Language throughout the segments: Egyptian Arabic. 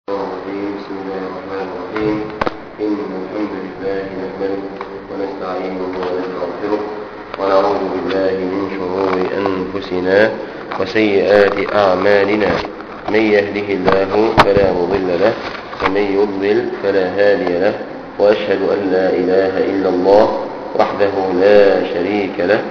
الرجيم بسم الله الرحمن الرحيم إن الحمد لله نحمده ونستعينه ونستغفره ونعوذ بالله من شرور أنفسنا وسيئات أعمالنا من يهده الله فلا مضل له ومن يضلل فلا هادي له وأشهد أن لا إله إلا الله وحده لا شريك له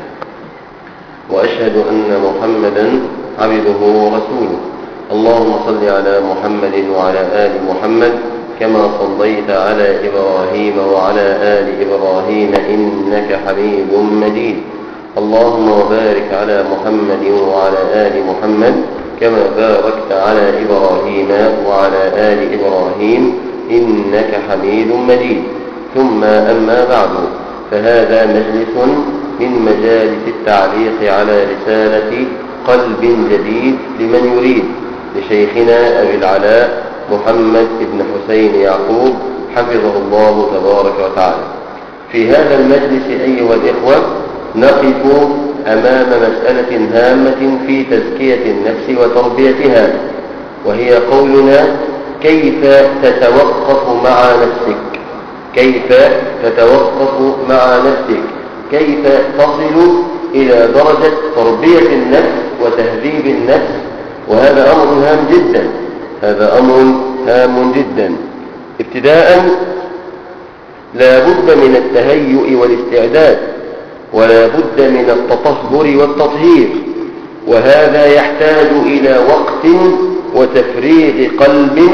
وأشهد أن محمدا عبده ورسوله اللهم صل على محمد وعلى آل محمد كما صليت على إبراهيم وعلى آل إبراهيم إنك حميد مجيد اللهم وبارك على محمد وعلى آل محمد كما باركت على إبراهيم وعلى آل إبراهيم إنك حميد مجيد ثم أما بعد فهذا مجلس من مجالس التعليق على رسالة قلب جديد لمن يريد لشيخنا أبي العلاء محمد بن حسين يعقوب حفظه الله تبارك وتعالى في هذا المجلس أيها الإخوة نقف أمام مسألة هامة في تزكية النفس وتربيتها وهي قولنا كيف تتوقف مع نفسك كيف تتوقف مع نفسك كيف تصل إلى درجة تربية النفس وتهذيب النفس وهذا أمر هام جدا هذا أمر هام جدا ابتداء لا بد من التهيؤ والاستعداد ولا بد من التطهر والتطهير وهذا يحتاج إلى وقت وتفريغ قلب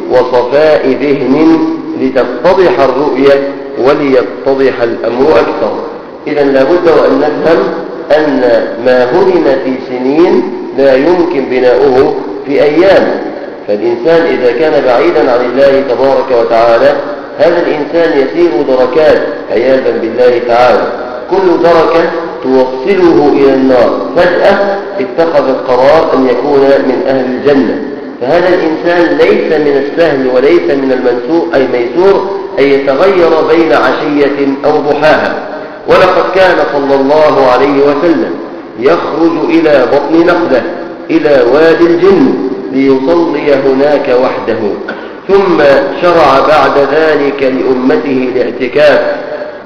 وصفاء ذهن لتتضح الرؤية وليتضح الأمر أكثر إذا لابد وأن نفهم أن ما هدم في سنين لا يمكن بناؤه في أيام فالإنسان إذا كان بعيدا عن الله تبارك وتعالى هذا الإنسان يسير دركات عياذا بالله تعالى كل دركة توصله إلى النار فجأة اتخذ القرار أن يكون من أهل الجنة فهذا الإنسان ليس من السهل وليس من المنسوء أي ميسور أن يتغير بين عشية أو ضحاها ولقد كان صلى الله عليه وسلم يخرج إلى بطن نخلة إلى وادي الجن ليصلي هناك وحده ثم شرع بعد ذلك لأمته الاعتكاف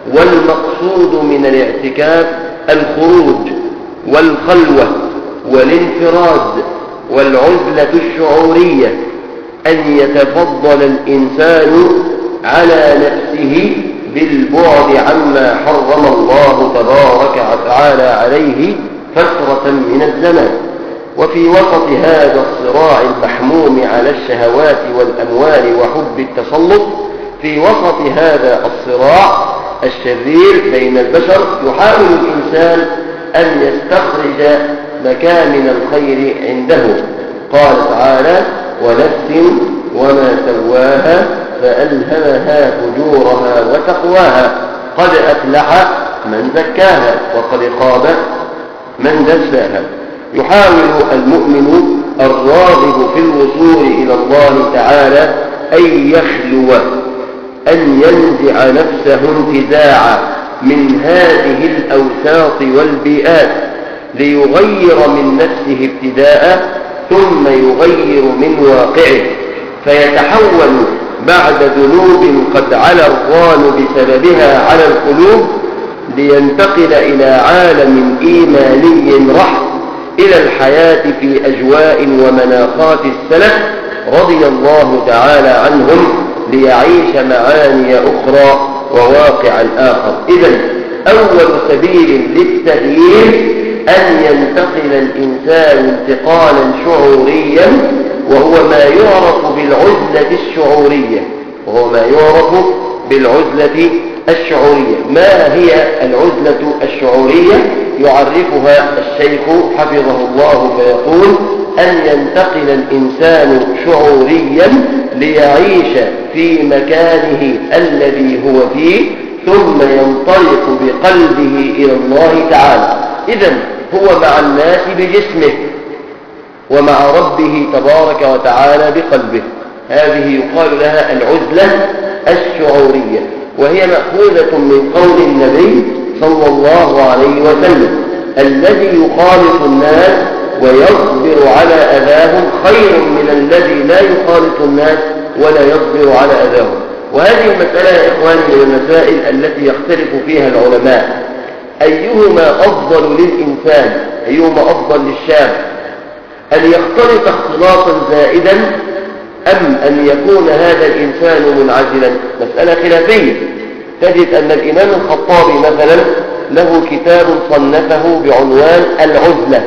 والمقصود من الاعتكاف الخروج والخلوة والانفراد والعزلة الشعورية أن يتفضل الإنسان على نفسه بالبعد عما حرم الله تبارك وتعالى عليه فترة من الزمان وفي وسط هذا الصراع المحموم على الشهوات والأموال وحب التسلط في وسط هذا الصراع الشرير بين البشر يحاول الإنسان أن يستخرج مكامن الخير عنده قال تعالى ونفس وما سواها فألهمها فجورها وتقواها قد أفلح من زكاها وقد خاب من دساها يحاول المؤمن الراغب في الوصول إلى الله تعالى أن يخلو أن ينزع نفسه انتزاعا من هذه الأوساط والبيئات ليغير من نفسه ابتداء ثم يغير من واقعه فيتحول بعد ذنوب قد على الظان بسببها على القلوب لينتقل إلى عالم إيماني رحب إلى الحياة في أجواء ومناخات السلف رضي الله تعالى عنهم ليعيش معاني أخرى وواقع الآخر إذا أول سبيل للتغيير أن ينتقل الإنسان انتقالا شعوريا وهو ما يعرف بالعزلة الشعورية وهو ما يعرف بالعزلة الشعورية ما هي العزلة الشعورية يعرفها الشيخ حفظه الله فيقول أن ينتقل الإنسان شعوريا ليعيش في مكانه الذي هو فيه ثم ينطلق بقلبه إلى الله تعالى إذا هو مع الناس بجسمه ومع ربه تبارك وتعالى بقلبه هذه يقال لها العزلة الشعورية وهي مأخوذة من قول النبي صلى الله عليه وسلم الذي يخالط الناس ويصبر على أذاهم خير من الذي لا يخالط الناس ولا يصبر على أذاهم وهذه المسألة يا إخواني من المسائل التي يختلف فيها العلماء أيهما أفضل للإنسان أيهما أفضل للشاب أن يختلط اختلاطا زائدا أم أن يكون هذا الإنسان منعزلا مسألة خلافية تجد أن الإمام الخطابي مثلا له كتاب صنفه بعنوان العزلة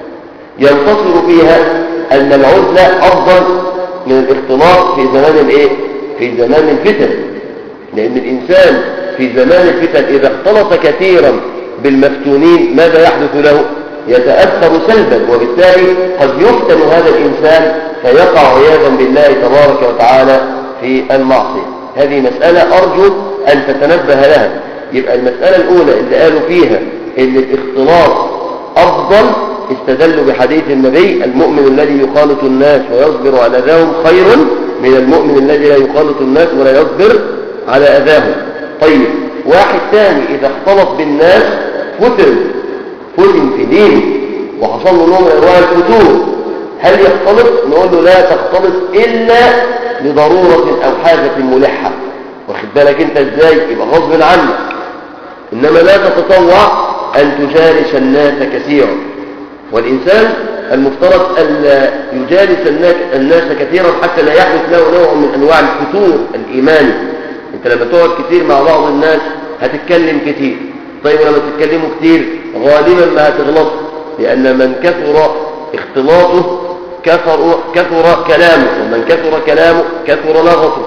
ينتصر فيها أن العزلة أفضل من الاختلاط في زمان الإيه؟ في زمان الفتن لأن الإنسان في زمان الفتن إذا اختلط كثيرا بالمفتونين ماذا يحدث له يتأثر سلبا وبالتالي قد يفتن هذا الإنسان فيقع عياذا بالله تبارك وتعالى في المعصية هذه مسألة أرجو أن تتنبه لها يبقى المسألة الأولى اللي قالوا فيها إن الاختلاط أفضل استدلوا بحديث النبي المؤمن الذي يخالط الناس ويصبر على أذاهم خير من المؤمن الذي لا يخالط الناس ولا يصبر على أذاهم طيب واحد ثاني إذا اختلط بالناس فتن فتن في دينه وحصل له نوع من أنواع الفتور هل يختلط؟ نقول له لا تختلط إلا لضرورة أو حاجة ملحة واخد بالك أنت إزاي؟ يبقى غصب عنك إنما لا تتطوع أن تجالس الناس كثيرا والإنسان المفترض أن يجالس الناس كثيرا حتى لا يحدث له نوع من أنواع الفتور الإيماني أنت لما تقعد كثير مع بعض الناس هتتكلم كثير طيب لما تتكلموا كثير غالبا ما هتغلط لأن من كثر اختلاطه كثر, كثر كلامه ومن كثر كلامه كثر لغطه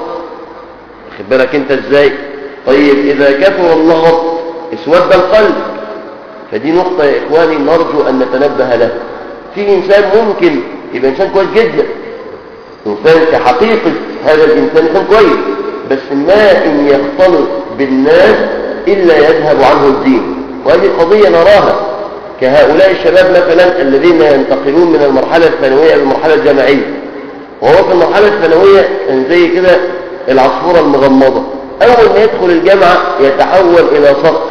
خد بالك انت ازاي طيب إذا كثر اللغط اسود القلب فدي نقطة يا إخواني نرجو أن نتنبه لها في إنسان ممكن يبقى إنسان كويس جدا إنسان كحقيقة هذا الإنسان إنسان كويس بس ما إن يختلط بالناس إلا يذهب عنه الدين وهذه قضية نراها كهؤلاء الشباب مثلا الذين ينتقلون من المرحلة الثانوية إلى المرحلة الجامعية وهو في المرحلة الثانوية زي كده العصفورة المغمضة أول ما يدخل الجامعة يتحول إلى صقر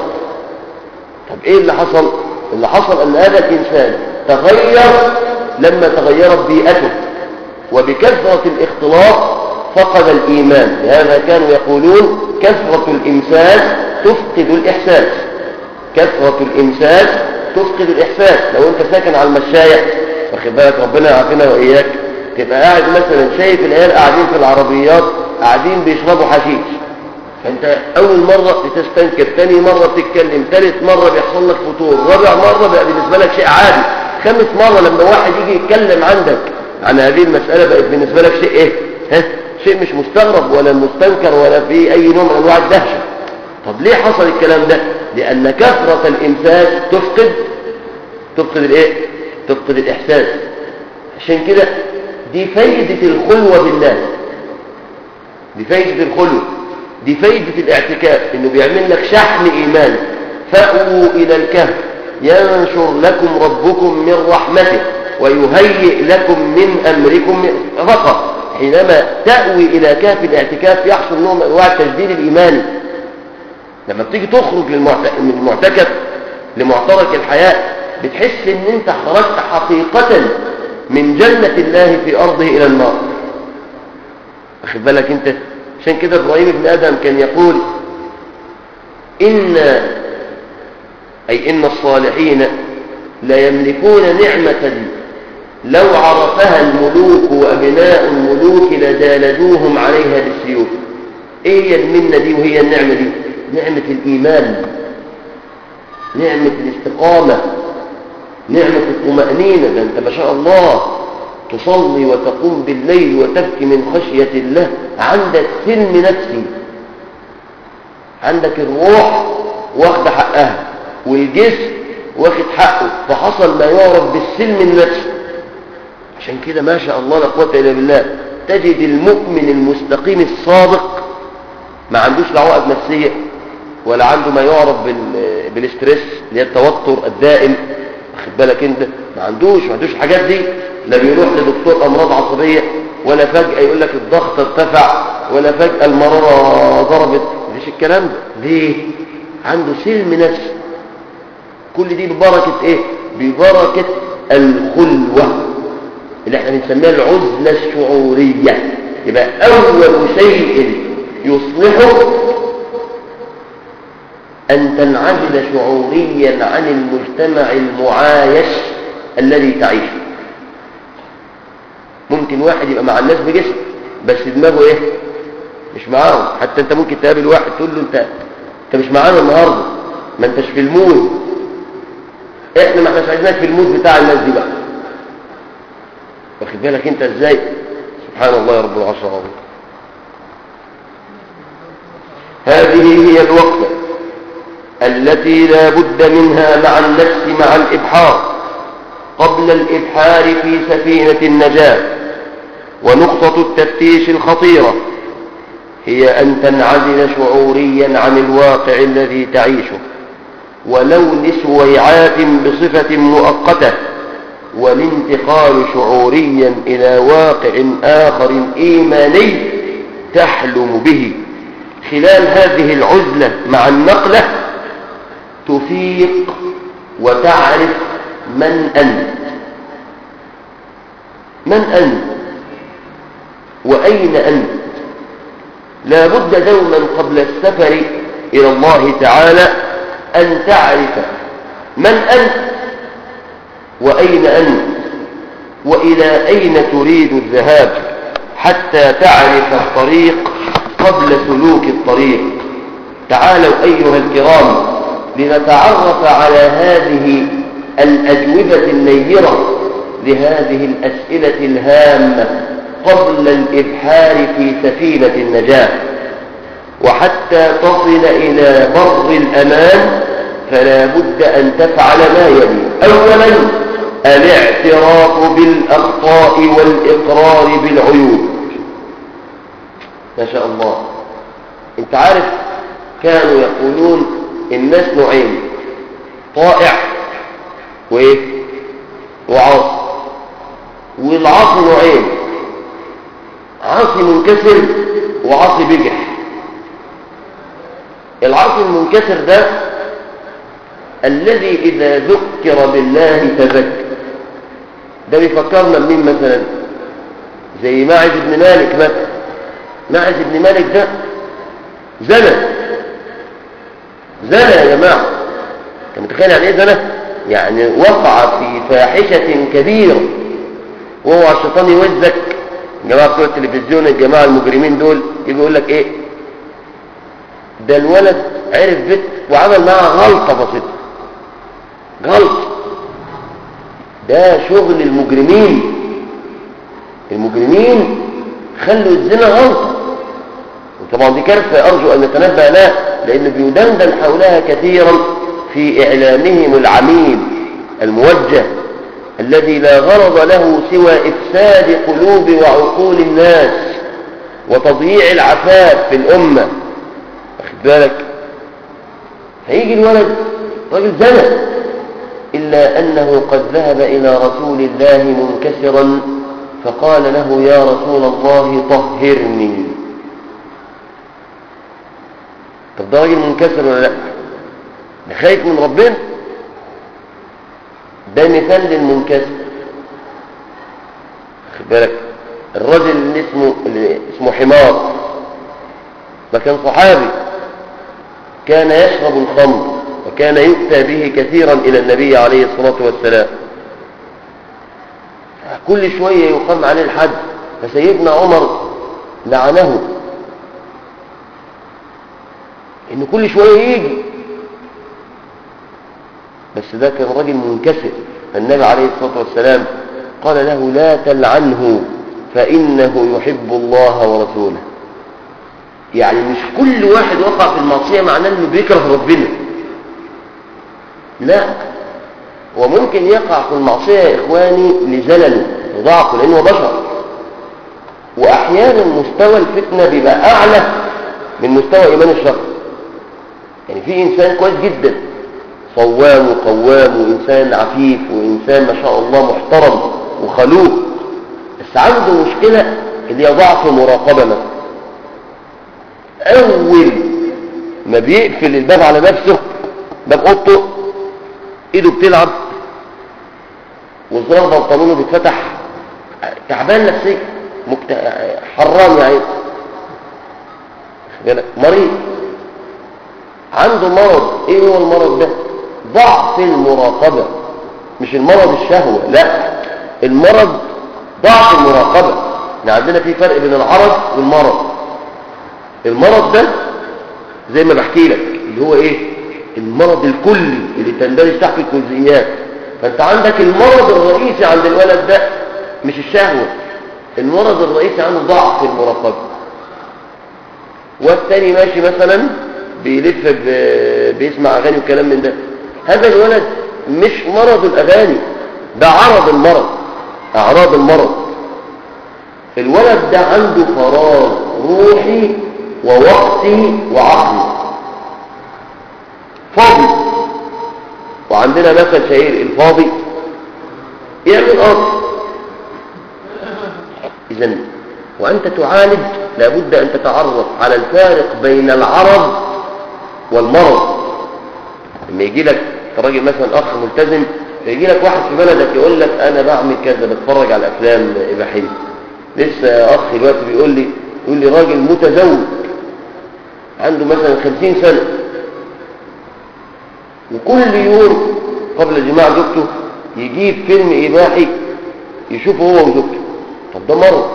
طب إيه اللي حصل؟ اللي حصل أن هذا الإنسان تغير لما تغيرت بيئته وبكثرة الاختلاط فقد الإيمان لهذا كانوا يقولون كثرة الإمساس تفقد الإحساس كثرة الإمساس تفقد الإحساس لو أنت ساكن على المشاية واخد بالك ربنا يعافينا وإياك تبقى قاعد مثلا شايف العيال قاعدين في العربيات قاعدين بيشربوا حشيش فانت اول مرة بتستنكر ثاني مرة بتتكلم ثالث مرة بيحصل لك فطور رابع مرة بقى بالنسبة لك شيء عادي خامس مرة لما واحد يجي يتكلم عندك عن هذه المسألة بقت بالنسبة لك شيء ايه ها شيء مش مستغرب ولا مستنكر ولا في اي نوع من انواع الدهشة طب ليه حصل الكلام ده لان كثرة الامساس تفقد تفقد الايه تفقد الاحساس عشان كده دي فايدة الخلوة بالله دي فايدة الخلوة دي فايدة الاعتكاف انه بيعمل لك شحن ايمان فأووا الى الكهف ينشر لكم ربكم من رحمته ويهيئ لكم من امركم فقط حينما تأوي الى كهف الاعتكاف يحصل نوع من انواع التجديد الايماني لما بتيجي تخرج من المعتكف لمعترك الحياة بتحس ان انت خرجت حقيقة من جنة الله في ارضه الى النار واخد بالك انت عشان كده ابراهيم ابن ادم كان يقول ان اي ان الصالحين لا يملكون نعمة لو عرفها الملوك وابناء الملوك لجالدوهم عليها بالسيوف ايه هي المنة دي وهي النعمة دي نعمة الايمان نعمة الاستقامة نعمة الطمأنينة ده انت ما شاء الله تصلي وتقوم بالليل وتبكي من خشية الله عندك سلم نفسي عندك الروح واخد حقها والجسم واخد حقه فحصل ما يعرف بالسلم النفسي عشان كده ما شاء الله لا قوه الا بالله تجد المؤمن المستقيم الصادق ما عندوش عقد نفسيه ولا عنده ما يعرف بالاسترس اللي هي التوتر الدائم واخد بالك انت ما عندوش ما عندوش الحاجات دي لا بيروح لدكتور امراض عصبيه ولا فجاه يقول لك الضغط ارتفع ولا فجاه المراره ضربت مفيش الكلام ده ليه عنده سلم نفس كل دي ببركه ايه ببركه الخلوه اللي احنا بنسميها العزله الشعوريه يبقى أول شيء يصلحه أن تنعزل شعوريا عن المجتمع المعايش الذي تعيشه ممكن واحد يبقى مع الناس بجسم بس دماغه ايه مش معاهم حتى انت ممكن تقابل واحد تقول له انت انت مش معانا النهارده ما انتش في المود احنا ما احناش عايزينك في المود بتاع الناس دي بقى واخد بالك انت ازاي سبحان الله يا رب العرش العظيم هذه هي الوقفة التي لا بد منها مع النفس مع الإبحار قبل الإبحار في سفينة النجاة ونقطة التفتيش الخطيرة هي أن تنعزل شعوريا عن الواقع الذي تعيشه ولو لسويعات بصفة مؤقتة والانتقال شعوريا إلى واقع آخر إيماني تحلم به خلال هذه العزلة مع النقلة تفيق وتعرف من أنت من أنت وأين أنت لا بد دوما قبل السفر إلى الله تعالى أن تعرف من أنت وأين أنت وإلى أين تريد الذهاب حتى تعرف الطريق قبل سلوك الطريق تعالوا أيها الكرام لنتعرف على هذه الأجوبة النيرة لهذه الأسئلة الهامة قبل الإبحار في سفينة النجاة وحتى تصل إلى بر الأمان فلا بد أن تفعل ما يلي أولا الاعتراف بالأخطاء والإقرار بالعيوب ما شاء الله انت عارف كانوا يقولون الناس نوعين طائع وايه وعاصي والعاصي نوعين عاصي منكسر وعاصي بجح العاصي المنكسر ده الذي إذا ذكر بالله تذكر ده بيفكرنا بمين مثلا زي ماعز بن مالك مثلا ماعز بن مالك ده زنى زنى يا جماعة انت متخيل يعني ايه زنى يعني وقع في فاحشة كبيرة وهو الشيطان يوزك جماعة بتوع التلفزيون الجماعة المجرمين دول يجي يقول لك ايه ده الولد عرف بيت وعمل معها غلطة بسيطة غلط ده شغل المجرمين المجرمين خلوا الزنا غلطة وطبعا دي كارثة أرجو أن نتنبه لها لأنه بيدندن حولها كثيرا في إعلامهم العميم الموجه الذي لا غرض له سوى إفساد قلوب وعقول الناس وتضييع العفاف في الأمة واخد بالك هيجي الولد راجل زنى إلا أنه قد ذهب إلى رسول الله منكسرا فقال له يا رسول الله طهرني طب ده راجل منكسر ولا لا ده خايف من ربنا ده مثال للمنكسر خد بالك الرجل اللي اسمه اللي اسمه حمار ده كان صحابي كان يشرب الخمر وكان يؤتى به كثيرا إلى النبي عليه الصلاة والسلام كل شوية يقام عليه الحد فسيدنا عمر لعنه إن كل شوية يجي بس ده كان راجل منكسر فالنبي عليه الصلاة والسلام قال له لا تلعنه فإنه يحب الله ورسوله يعني مش كل واحد وقع في المعصية معناه انه بيكره ربنا لا وممكن يقع في المعصية يا إخواني لزلل وضعفه لأنه بشر وأحيانا مستوى الفتنة بيبقى أعلى من مستوى إيمان الشخص يعني في إنسان كويس جدا صوام وقوام وإنسان عفيف وإنسان ما شاء الله محترم وخلوق بس عنده مشكلة اللي هي ضعف مراقبة مثلا أول ما بيقفل الباب على نفسه باب أوضته إيده بتلعب وزرار بنطلونه بيتفتح تعبان نفسيا مكت... حرام يعني مريض عنده مرض ايه هو المرض ده ضعف المراقبة مش المرض الشهوة لا المرض ضعف المراقبة احنا عندنا في فرق بين العرض والمرض المرض ده زي ما بحكي لك اللي هو ايه المرض الكلي اللي تندرج تحت الجزئيات فانت عندك المرض الرئيسي عند الولد ده مش الشهوة المرض الرئيسي عنده ضعف المراقبة والتاني ماشي مثلا بيلف ب- بيسمع اغاني وكلام من ده هذا الولد مش مرض الاغاني ده عرض المرض اعراض المرض الولد ده عنده فراغ روحي ووقتي وعقلي فاضي وعندنا مثل شهير الفاضي يعمل أرض إذا وأنت تعالج لابد أن تتعرف على الفارق بين العرض والمرض لما يجي لك راجل مثلا أخ ملتزم فيجي لك واحد في بلدك يقول لك أنا بعمل كذا بتفرج على أفلام إباحية لسه أخ دلوقتي بيقول لي يقول لي راجل متزوج عنده مثلا خمسين سنة وكل يوم قبل جماع زوجته يجيب فيلم إباحي يشوفه هو وزوجته طب ده مرض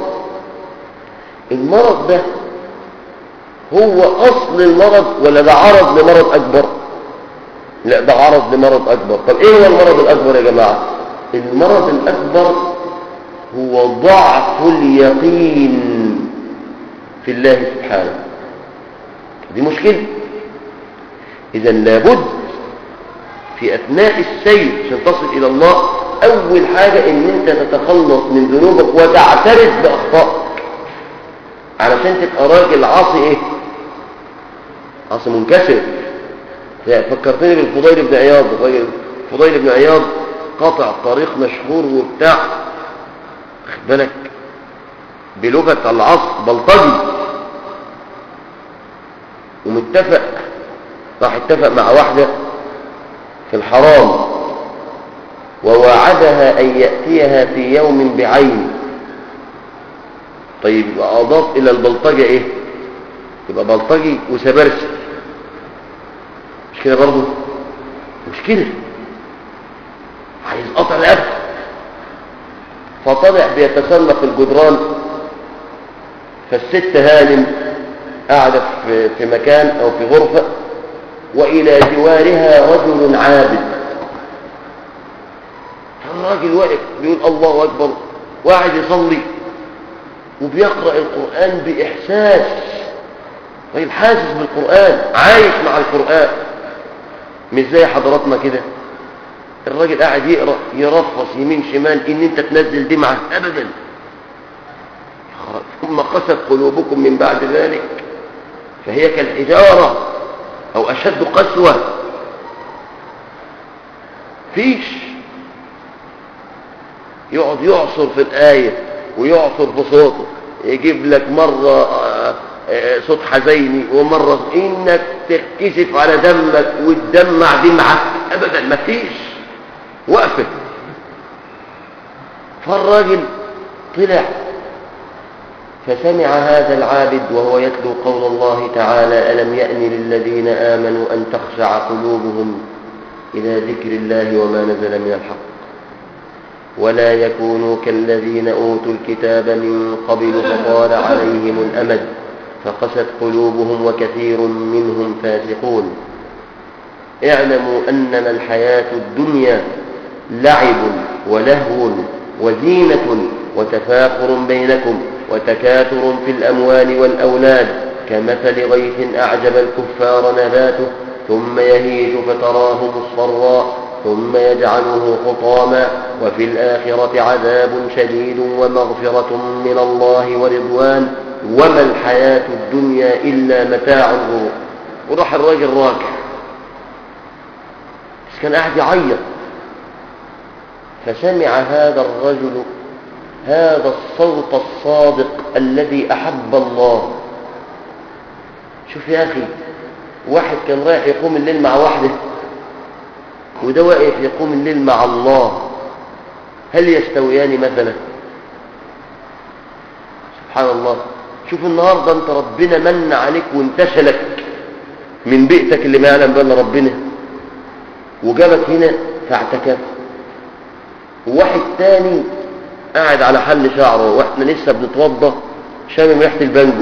المرض ده هو أصل المرض ولا ده عرض لمرض أكبر لا ده عرض لمرض أكبر طب إيه هو المرض الأكبر يا جماعة المرض الأكبر هو ضعف اليقين في الله سبحانه دي مشكلة إذا لابد في أثناء السير عشان تصل إلى الله أول حاجة إن أنت تتخلص من ذنوبك وتعترف بأخطائك علشان تبقى راجل عاصي إيه عاصي منكسر فكرتني بالفضيل بن عياض الراجل فضيل بن عياض قاطع طريق مشهور وبتاع خد بالك بلغة العصر بلطجي ومتفق راح اتفق مع واحدة في الحرام ووعدها أن يأتيها في يوم بعين طيب يبقى أضاف إلى البلطجة إيه يبقى بلطجي وسبرسي مش كده برضه مش كده عايز قطع الأب فطلع بيتسلق الجدران فالست هانم قاعدة في في مكان أو في غرفة وإلى جوارها رجل عابد فالراجل واقف بيقول الله أكبر وقاعد يصلي وبيقرأ القرآن بإحساس طيب حاسس بالقرآن عايش مع القرآن مش زي حضراتنا كده الراجل قاعد يقرأ يرفص يمين شمال إن أنت تنزل دمعة أبدا ثم قست قلوبكم من بعد ذلك فهي كالحجارة أو أشد قسوة فيش يقعد يعصر في الآية ويعصر في صوته يجيب لك مرة آه، آه، صوت حزيني ومرة إنك تكشف على دمك وتدمع دمعة أبدا ما فيش وقفت فالراجل طلع فسمع هذا العابد وهو يتلو قول الله تعالى ألم يأن للذين آمنوا أن تخشع قلوبهم إلى ذكر الله وما نزل من الحق ولا يكونوا كالذين أوتوا الكتاب من قبل فطال عليهم الأمد فقست قلوبهم وكثير منهم فاسقون اعلموا أنما الحياة الدنيا لعب ولهو وزينة وتفاخر بينكم وتكاثر في الأموال والأولاد كمثل غيث أعجب الكفار نباته ثم يهيج فتراه مصفرا ثم يجعله حطاما وفي الآخرة عذاب شديد ومغفرة من الله ورضوان وما الحياة الدنيا إلا متاع الغرور وراح الراجل راكع بس كان قاعد يعيط فسمع هذا الرجل هذا الصوت الصادق الذي أحب الله شوف يا أخي واحد كان رايح يقوم الليل مع واحدة وده واقف يقوم الليل مع الله هل يستويان مثلا سبحان الله شوف النهاردة انت ربنا من عليك وانتشلك من بيئتك اللي ما يعلم بأن ربنا وجابك هنا فاعتكف وواحد تاني قاعد على حل شعره واحنا لسه بنتوضى شامم ريحة البنجو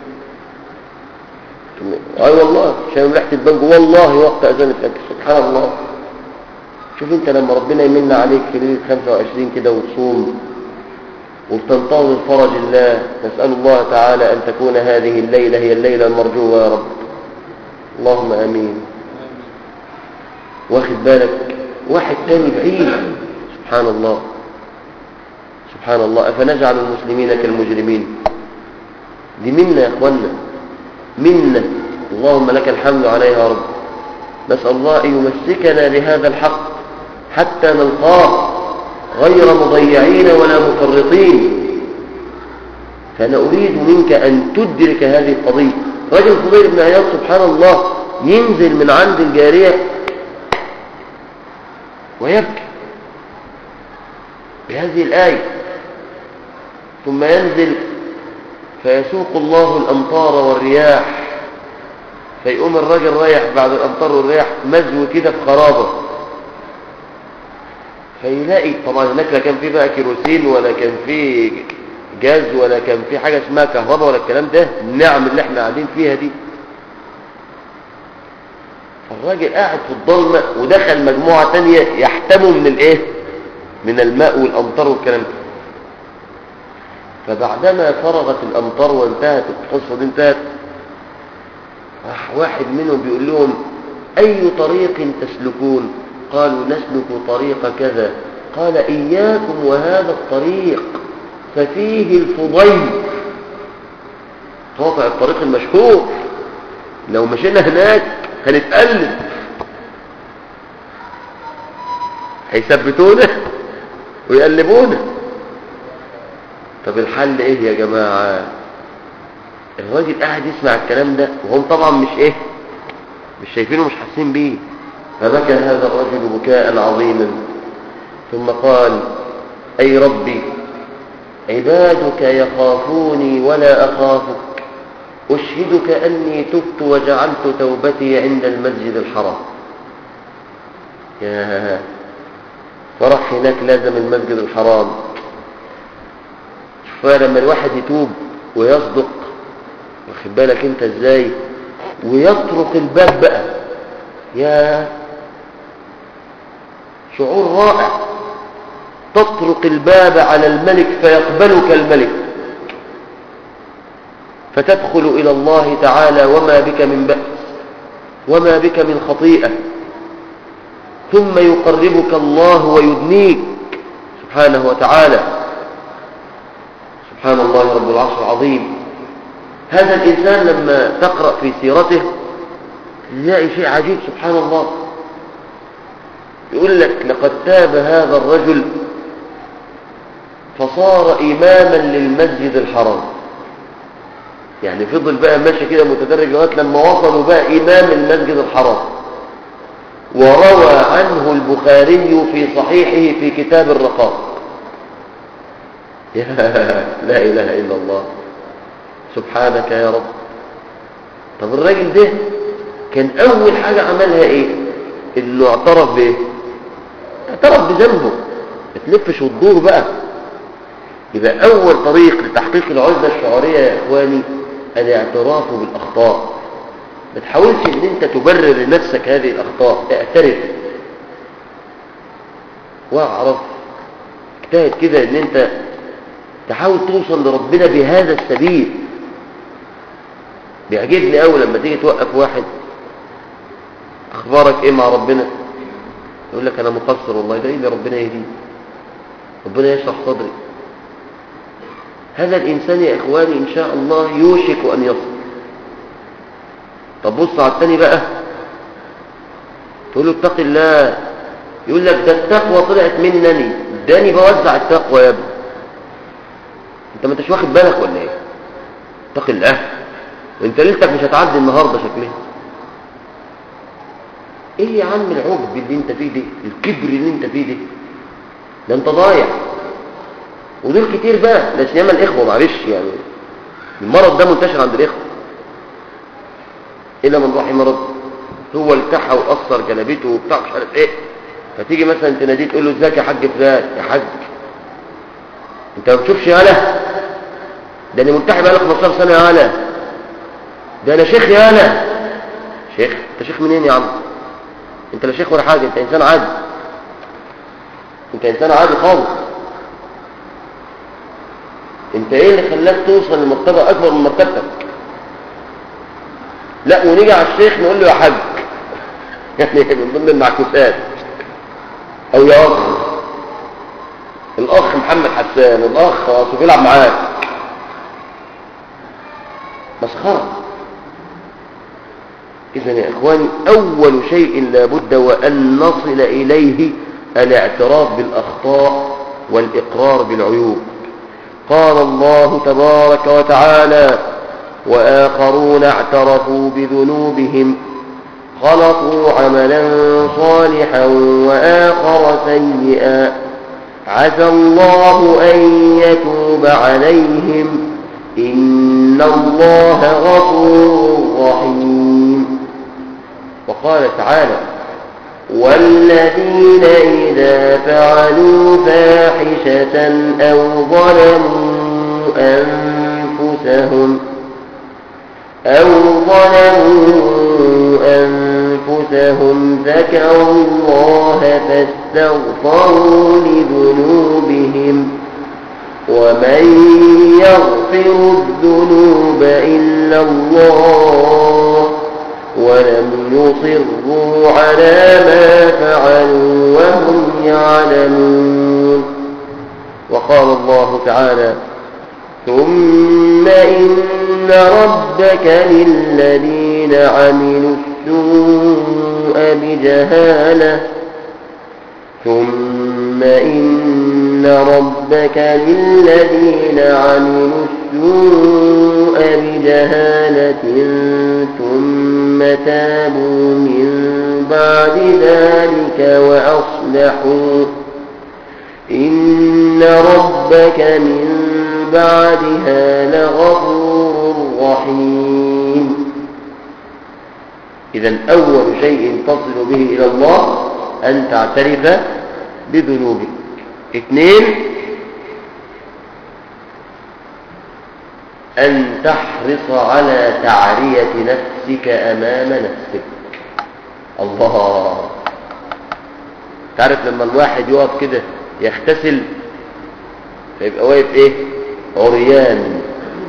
اي والله شامم ريحة البنجو والله وقت اذان الفجر سبحان الله شوف انت لما ربنا يمن عليك في ليله 25 كده وتصوم وبتنتظر فرج الله نسأل الله تعالى أن تكون هذه الليلة هي الليلة المرجوة يا رب اللهم أمين واخد بالك واحد تاني بعيد سبحان الله سبحان الله أفنجعل المسلمين كالمجرمين دي منا يا أخوانا منا اللهم لك الحمد عليها يا رب نسأل الله أن يمسكنا بهذا الحق حتى نلقاه غير مضيعين ولا مفرطين فأنا أريد منك أن تدرك هذه القضية رجل فضيل بن عياض سبحان الله ينزل من عند الجارية ويبكي بهذه الآية ثم ينزل فيسوق الله الأمطار والرياح فيقوم الراجل رايح بعد الأمطار والرياح مزو كده في خرابة فيلاقي طبعا هناك لا كان في بقى كيروسين ولا كان في جاز ولا كان في حاجة اسمها كهرباء ولا الكلام ده النعم اللي احنا قاعدين فيها دي الراجل قاعد في الضلمة ودخل مجموعة تانية يحتموا من الايه من الماء والامطار والكلام ده فبعدما فرغت الامطار وانتهت القصة دي انتهت راح واحد منهم بيقول لهم اي طريق تسلكون قالوا نسلك طريق كذا قال إياكم وهذا الطريق ففيه الفضيل قاطع الطريق المشهور لو مشينا هناك هنتقلب هيثبتونا ويقلبونا طب الحل ايه يا جماعة الراجل قاعد يسمع الكلام ده وهم طبعا مش ايه مش شايفينه مش حاسين بيه فبكى هذا الرجل بكاء عظيما ثم قال أي ربي عبادك يخافوني ولا أخافك أشهدك أني تبت وجعلت توبتي عند المسجد الحرام يا فراح هناك لازم المسجد الحرام فلما الواحد يتوب ويصدق واخد بالك انت ازاي ويطرق الباب بقى يا شعور رائع تطرق الباب على الملك فيقبلك الملك فتدخل إلى الله تعالى وما بك من بأس وما بك من خطيئة ثم يقربك الله ويدنيك سبحانه وتعالى سبحان الله رب العرش العظيم هذا الإنسان لما تقرأ في سيرته تلاقي شيء عجيب سبحان الله يقول لك لقد تاب هذا الرجل فصار إماما للمسجد الحرام يعني فضل بقى ماشي كده متدرج لغايه لما وصلوا بقى إمام المسجد الحرام وروى عنه البخاري في صحيحه في كتاب الرقاق يا لا إله إلا الله سبحانك يا رب طب الراجل ده كان أول حاجة عملها إيه إنه اعترف بإيه اعترف بذنبه ما تلفش وتدور بقى يبقى أول طريق لتحقيق العزلة الشعورية يا إخواني الاعتراف بالأخطاء ما تحاولش ان انت تبرر لنفسك هذه الأخطاء اعترف واعرف اجتهد كده ان انت تحاول توصل لربنا بهذا السبيل بيعجبني قوي لما تيجي توقف واحد اخبارك ايه مع ربنا يقول لك انا مقصر والله ده اللي ربنا يهديه ربنا يشرح صدري هذا الانسان يا اخواني ان شاء الله يوشك ان يصل طب بص على الثاني بقى تقول له اتق الله يقول لك ده التقوى طلعت منني اداني بوزع التقوى يا ابني انت ما انتش واخد بالك ولا ايه اتق الله وانت ليلتك مش هتعدي النهارده شكلها ايه يا عم العجب اللي انت فيه ده الكبر اللي انت فيه ده ده انت ضايع ودول كتير بقى لا سيما الاخوه معلش يعني المرض ده منتشر عند الاخوه الا من رحم رب هو التحى وقصر جلبته وبتاع مش عارف ايه فتيجي مثلا تناديه تقول له ازيك يا حاج فلان يا حاج انت ما بتشوفش يالا ده انا ملتحي بقالي 15 سنه يالا ده انا شيخ يالا شيخ انت شيخ منين يا عم انت لا شيخ ولا حاجه انت انسان عادي انت انسان عادي خالص انت ايه اللي خلاك توصل لمرتبه اكبر من مرتبتك لا ونيجي على الشيخ نقول له يا حاج يعني من ضمن المعكوسات او يا اخ الاخ محمد حسان الاخ اصل بيلعب معاك مسخره اذا يا اخواني اول شيء لابد وان نصل اليه الاعتراف بالاخطاء والاقرار بالعيوب قال الله تبارك وتعالى واخرون اعترفوا بذنوبهم خلقوا عملا صالحا واخر سيئا عسى الله ان يتوب عليهم ان الله غفور رحيم وقال تعالى والذين إذا فعلوا فاحشة أو ظلموا أنفسهم أو ظلموا أنفسهم ذكروا الله فاستغفروا لذنوبهم ومن يغفر الذنوب إلا الله ولم يصروا على ما فعلوا وهم يعلمون وقال الله تعالى ثم إن ربك للذين عملوا السوء بجهالة ثم إن ربك للذين عملوا السوء بجهالة ثم تابوا من بعد ذلك وأصلحوا إن ربك من بعدها لغفور رحيم إذا أول شيء تصل به إلى الله أن تعترف بذنوبك اثنين أن تحرص على تعرية نفسك أمام نفسك الله تعرف لما الواحد يقف كده يغتسل فيبقى واقف ايه عريان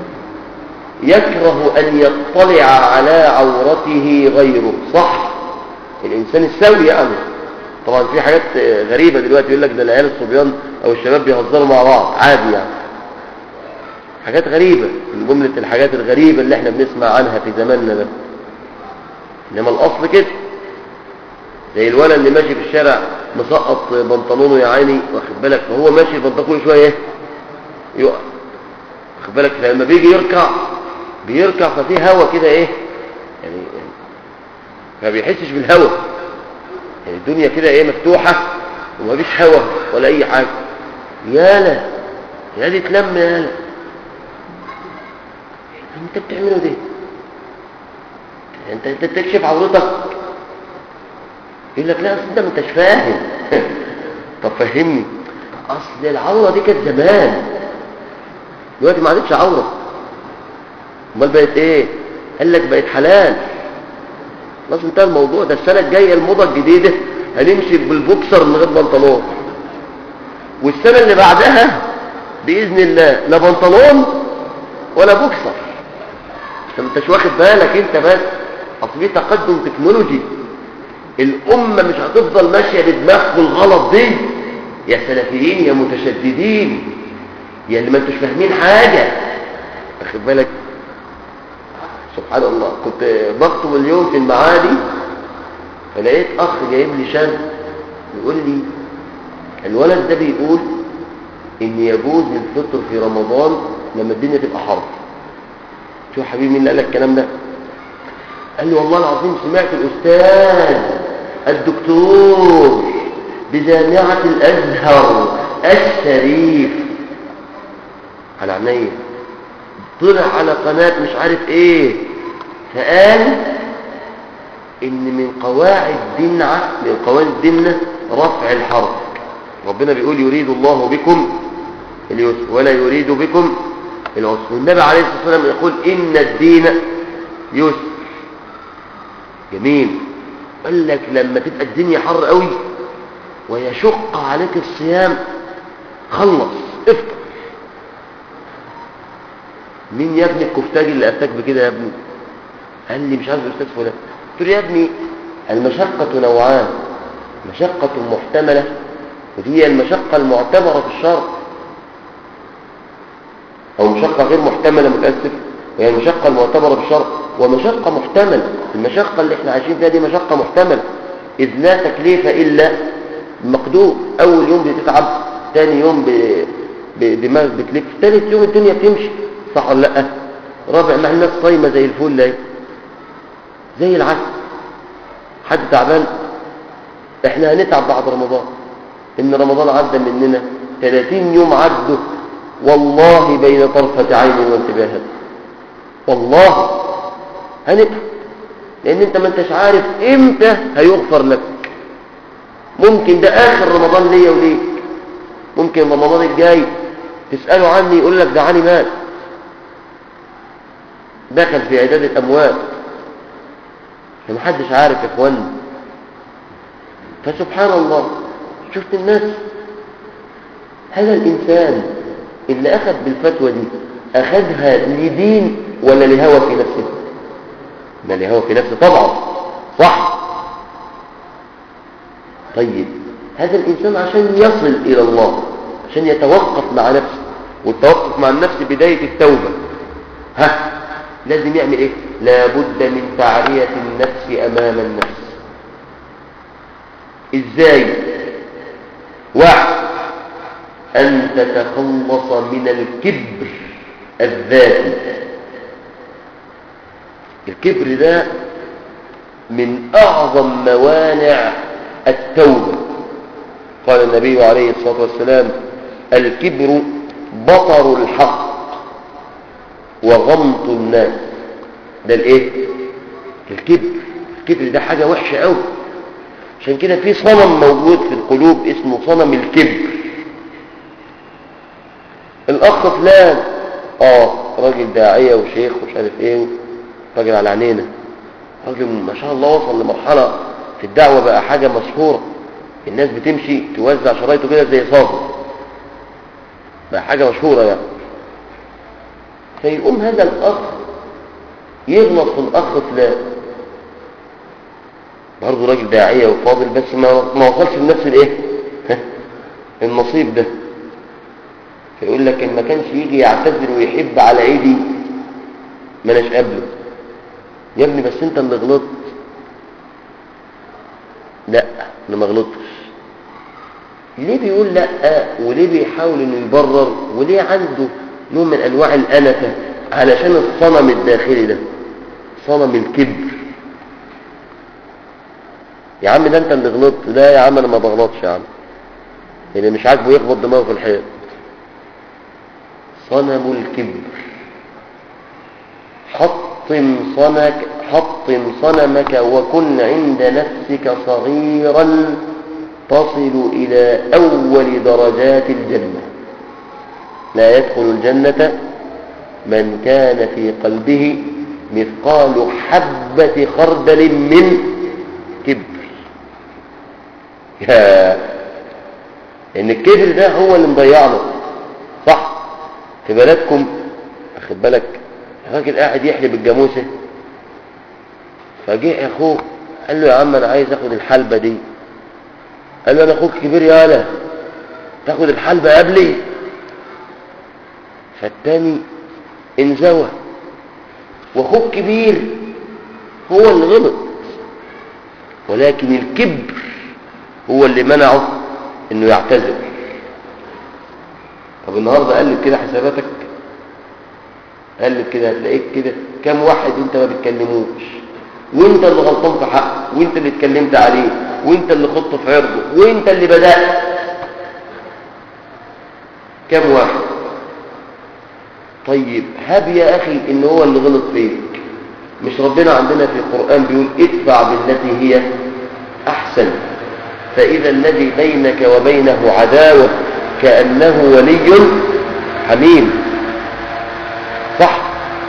يكره أن يطلع على عورته غيره صح الإنسان السوي يعني طبعا في حاجات غريبة دلوقتي يقول لك ده العيال الصبيان أو الشباب بيهزروا مع بعض عادي يعني حاجات غريبة من جملة الحاجات الغريبة اللي احنا بنسمع عنها في زماننا ده انما الاصل كده زي الولد اللي ماشي في الشارع مسقط بنطلونه يا عيني واخد بالك فهو ماشي البنطلون كل شويه ايه يقع واخد بالك لما بيجي يركع بيركع ففي هوا كده ايه يعني ما بيحسش بالهوا يعني الدنيا كده ايه مفتوحه وما فيش هوا ولا اي حاجه يالا يا دي تلم يالا انت بتعمله ده انت انت تكشف عورتك يقول لك لا اصل انت ما انتش فاهم طب فهمني اصل العوره دي كانت زمان دلوقتي ما عادتش عوره امال بقت ايه قال لك بقت حلال خلاص انتهى الموضوع ده السنه الجايه الموضه الجديده هنمشي بالبوكسر من غير بنطلون والسنه اللي بعدها باذن الله لا بنطلون ولا بوكسر انت انتش واخد بالك انت بس اصل في تقدم تكنولوجي الامه مش هتفضل ماشيه بدماغكم الغلط دي يا سلفيين يا متشددين يا اللي ما انتوش فاهمين حاجه واخد بالك سبحان الله كنت بخطب اليوم في المعادي فلقيت اخ جايب لي شاب يقول لي الولد ده بيقول ان يجوز الفطر في رمضان لما الدنيا تبقى حر شو حبيبي مين اللي قال لك الكلام ده قال لي والله العظيم سمعت الاستاذ الدكتور بجامعة الازهر الشريف على عينيا طلع على قناة مش عارف ايه فقال ان من قواعد دمنة من قواعد الدمنة رفع الحرج ربنا بيقول يريد الله بكم اليسر ولا يريد بكم العسر والنبي عليه الصلاة والسلام يقول إن الدين يسر جميل قال لك لما تبقى الدنيا حر قوي ويشق عليك الصيام خلص افطر مين يا ابني الكفتاج اللي افتاك بكده يا ابني قال لي مش عارف الاستاذ فلان قلت له يا ابني المشقة نوعان مشقة محتملة ودي المشقة المعتبرة في الشرع أو مشقة غير محتملة متأسف وهي المشقة المعتبرة في الشرع ومشقة محتملة المشقة اللي احنا عايشين فيها دي مشقة محتملة إذ لا تكليف إلا مقدور أول يوم بتتعب ثاني يوم ب- بدماغ بتلف ثالث يوم الدنيا بتمشي صح ولا لا رابع مع الناس صايمة زي الفل اهي زي العسل حد تعبان احنا هنتعب بعد رمضان ان رمضان عدى مننا 30 يوم عدوا والله بين طرفة عين وانتباهات والله هنتعب لان انت ما انتش عارف امتى هيغفر لك ممكن ده اخر رمضان ليا وليك ممكن رمضان الجاي تسأله عني يقول لك ده عني مات دخل في عدادة اموات فمحدش عارف يا اخوانا فسبحان الله شفت الناس هذا الإنسان اللي أخذ بالفتوى دي أخذها لدين ولا لهوى في نفسه ما لهوى في نفسه طبعا صح طيب هذا الإنسان عشان يصل إلى الله عشان يتوقف مع نفسه والتوقف مع النفس بداية التوبة ها لازم يعمل ايه لابد من تعرية النفس امام النفس ازاي واحد ان تتخلص من الكبر الذاتي الكبر ده من اعظم موانع التوبة قال النبي عليه الصلاة والسلام الكبر بطر الحق وغمط الناس ده الايه الكبر الكبر ده حاجة وحشة قوي عشان كده في صنم موجود في القلوب اسمه صنم الكبر الاخ فلان اه راجل داعية وشيخ ومش عارف ايه راجل على عينينا راجل ما شاء الله وصل لمرحلة في الدعوة بقى حاجة مشهورة الناس بتمشي توزع شرايطه كده زي صابر بقى حاجة مشهورة يعني فيقوم هذا الأخ يغلط في الأخ فلان برضه راجل داعية وفاضل بس ما ما وصلش لنفس الايه النصيب ده فيقول لك ان ما كانش يجي يعتذر ويحب على عيدي ما اناش قبله يا ابني بس انت اللي غلطت لا انا ما غلطتش ليه بيقول لا وليه بيحاول انه يبرر وليه عنده نوع من انواع الانفه علشان الصنم الداخلي ده صنم الكبر يا عم ده انت اللي غلطت لا يا عم انا ما بغلطش يا عم اللي مش عاجبه يخبط دماغه في الحيط صنم الكبر حطم صنك حطم صنمك وكن عند نفسك صغيرا تصل إلى أول درجات الجنة لا يدخل الجنة من كان في قلبه مثقال حبة خردل من كبر يا ان الكبر ده هو اللي مضيعنا صح في بلدكم اخد بالك الراجل قاعد يحلب الجاموسه فجه اخوه قال له يا عم انا عايز اخد الحلبه دي قال له انا اخوك كبير يالا تاخد الحلبه قبلي فالتاني انزوى واخوك كبير هو اللي غلط ولكن الكبر هو اللي منعه انه يعتذر طب النهارده قلب كده حساباتك قلب كده هتلاقيك كده كم واحد انت ما بتكلموش وانت اللي غلطان في حقه وانت اللي اتكلمت عليه وانت اللي خضت في عرضه وانت اللي بدأت كم واحد طيب هب يا أخي إن هو اللي غلط فيك مش ربنا عندنا في القرآن بيقول ادفع بالتي هي أحسن فإذا الذي بينك وبينه عداوة كأنه ولي حميم صح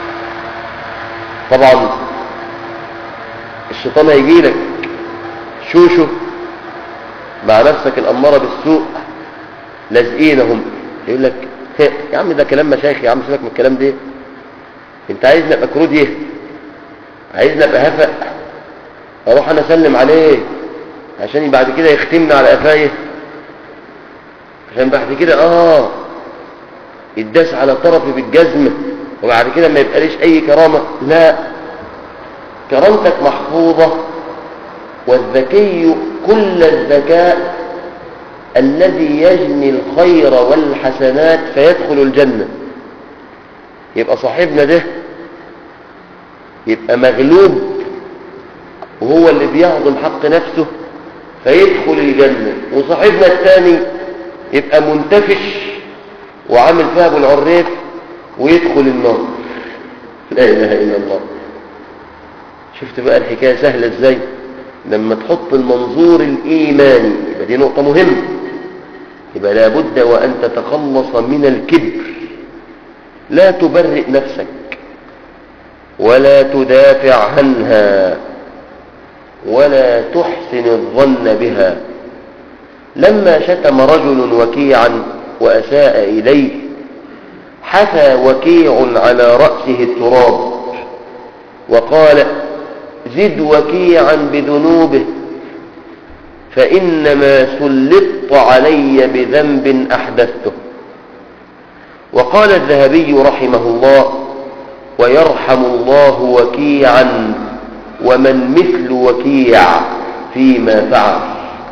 طبعا الشيطان هيجي لك شوشو مع نفسك الأمارة بالسوء لازقينهم يقول لك يا عم ده كلام مشايخ يا عم سيبك من الكلام ده انت عايزني ابقى كرود ايه عايزني ابقى هفق اروح انا اسلم عليه عشان بعد كده يختمنا على قفايه عشان بعد كده اه يداس على طرفي بالجزم وبعد كده ما يبقى ليش اي كرامه لا كرامتك محفوظه والذكي كل الذكاء الذي يجني الخير والحسنات فيدخل الجنة يبقى صاحبنا ده يبقى مغلوب وهو اللي بيهضم حق نفسه فيدخل الجنة وصاحبنا الثاني يبقى منتفش وعامل فيها ابو العريف ويدخل النار لا اله الا الله شفت بقى الحكايه سهله ازاي لما تحط المنظور الايماني يبقى دي نقطه مهمه يبقى لابد وان تتخلص من الكبر لا تبرئ نفسك ولا تدافع عنها ولا تحسن الظن بها لما شتم رجل وكيعا وأساء إليه حثى وكيع على رأسه التراب وقال زد وكيعا بذنوبه فإنما سلطت علي بذنب أحدثته وقال الذهبي رحمه الله ويرحم الله وكيعا ومن مثل وكيع فيما فعل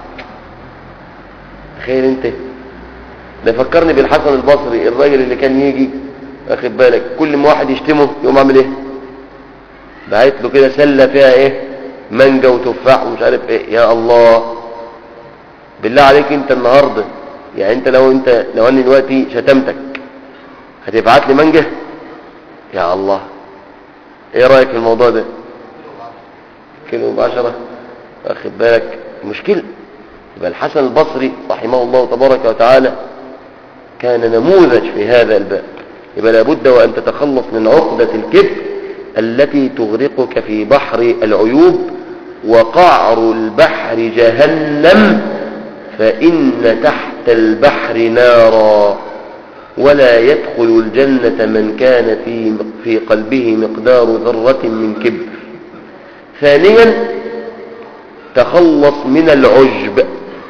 تخيل انت ده فكرني بالحسن البصري الراجل اللي كان يجي واخد بالك كل ما واحد يشتمه يقوم عامل ايه بعت له كده سله فيها ايه مانجا وتفاح ومش عارف ايه يا الله بالله عليك انت النهارده يعني انت لو انت لو اني دلوقتي شتمتك هتبعت لي مانجا يا الله ايه رايك في الموضوع ده كيلو بعشرة واخد بالك مشكلة يبقى الحسن البصري رحمه الله تبارك وتعالى كان نموذج في هذا الباب يبقى لابد وأن تتخلص من عقدة الكبر التي تغرقك في بحر العيوب وقعر البحر جهنم فإن تحت البحر نارا ولا يدخل الجنة من كان في في قلبه مقدار ذرة من كبر ثانيا تخلص من العجب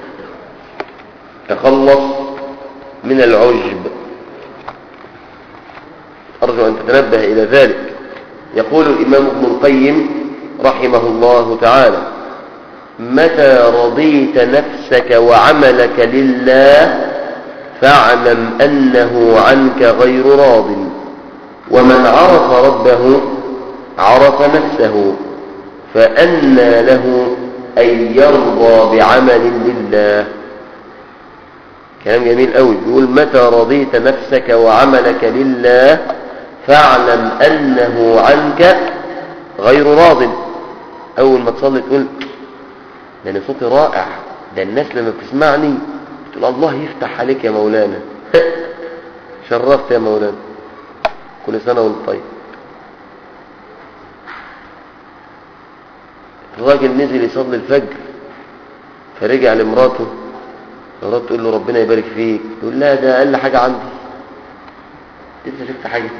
تخلص من العجب أرجو أن تتنبه إلى ذلك يقول الإمام ابن القيم رحمه الله تعالى متى رضيت نفسك وعملك لله فاعلم أنه عنك غير راض ومن عرف ربه عرف نفسه فأنى له أن يرضى بعمل لله كلام جميل قوي بيقول متى رضيت نفسك وعملك لله فاعلم أنه عنك غير راض أول ما تصلي تقول ده أنا صوتي رائع ده الناس لما بتسمعني تقول الله يفتح عليك يا مولانا شرفت يا مولانا كل سنة وانت طيب الراجل نزل يصلي الفجر فرجع لمراته مراته تقول له ربنا يبارك فيك يقول لا ده اقل حاجه عندي لسه شفت حاجه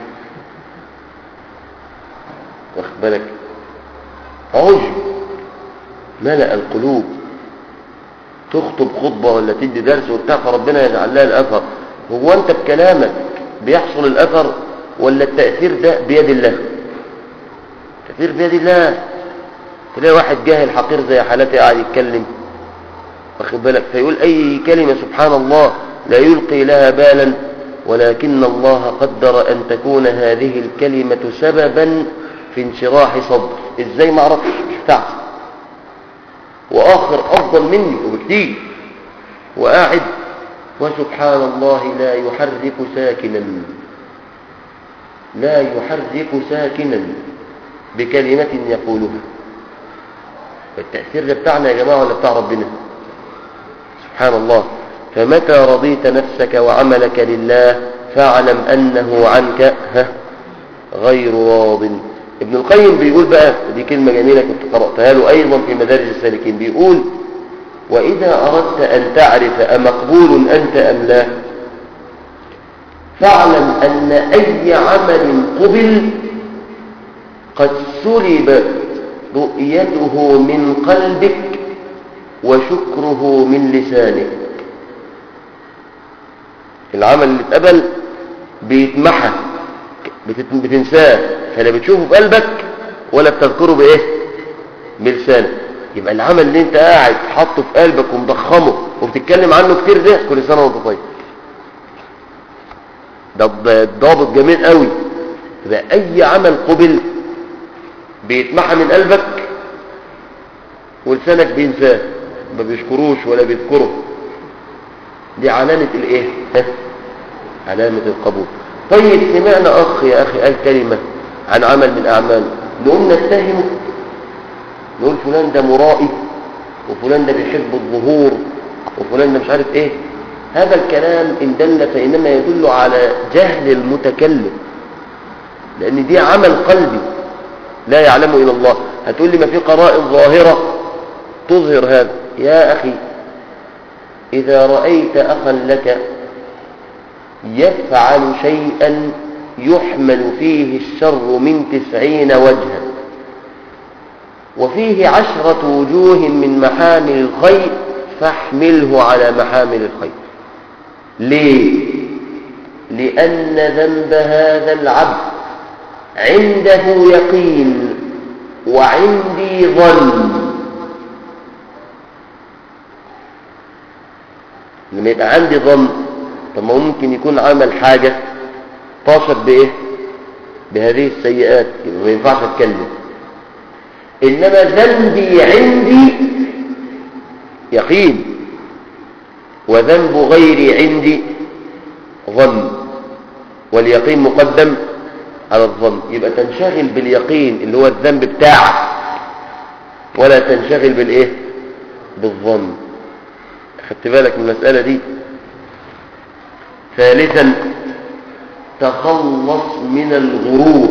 واخد بالك عجب ملأ القلوب تخطب خطبة ولا تدي درس وبتاع فربنا يجعل لها الأثر هو أنت بكلامك بيحصل الأثر ولا التأثير ده بيد الله التأثير بيد الله تلاقي واحد جاهل حقير زي حالتي قاعد يتكلم واخد بالك فيقول أي كلمة سبحان الله لا يلقي لها بالا ولكن الله قدر أن تكون هذه الكلمة سببا في انشراح صدر ازاي ما اعرفش مش بتاعتي واخر افضل مني وبكتير وقاعد وسبحان الله لا يحرك ساكنا لا يحرك ساكنا بكلمة يقولها التأثير ده بتاعنا يا جماعة ولا بتاع ربنا سبحان الله فمتى رضيت نفسك وعملك لله فاعلم أنه عنك ها غير راض ابن القيم بيقول بقى دي كلمة جميلة كنت قرأتها له أيضا في مدارج السالكين بيقول وإذا أردت أن تعرف أمقبول أنت أم لا فاعلم أن أي عمل قبل قد سلب رؤيته من قلبك وشكره من لسانك العمل اللي اتقبل بيتمحى بتت- بتنساه فلا بتشوفه بقلبك ولا بتذكره بايه بلسانك يبقى العمل اللي انت قاعد حاطه في قلبك ومضخمه وبتتكلم عنه كتير ده كل سنه وانت طيب ده ض- ضابط جميل قوي يبقى اي عمل قبل بيتمحى من قلبك ولسانك بينساه ما بيشكروش ولا بيذكره دي علامة الايه ها؟ علامة القبول طيب سمعنا اخ يا اخي قال كلمة عن عمل من اعماله نقوم نتهمه نقول فلان ده مرائي وفلان ده بيحب الظهور وفلان ده مش عارف ايه هذا الكلام ان دل فانما يدل على جهل المتكلم لان دي عمل قلبي لا يعلمه الا الله هتقول لي ما في قرائن ظاهرة تظهر هذا يا اخي اذا رأيت اخا لك يفعل شيئا يحمل فيه الشر من تسعين وجها وفيه عشرة وجوه من محامل الخير فاحمله على محامل الخير ليه لأن ذنب هذا العبد عنده يقين وعندي ظن لما يبقى عندي ظن طب ما هو ممكن يكون عمل حاجة طاشت بإيه بهذه السيئات يبقى ما ينفعش أتكلم إنما ذنبي عندي يقين وذنب غيري عندي ظن واليقين مقدم على الظن يبقى تنشغل باليقين اللي هو الذنب بتاعك ولا تنشغل بالايه بالظن خدت بالك من المسألة دي ثالثا تخلص من الغرور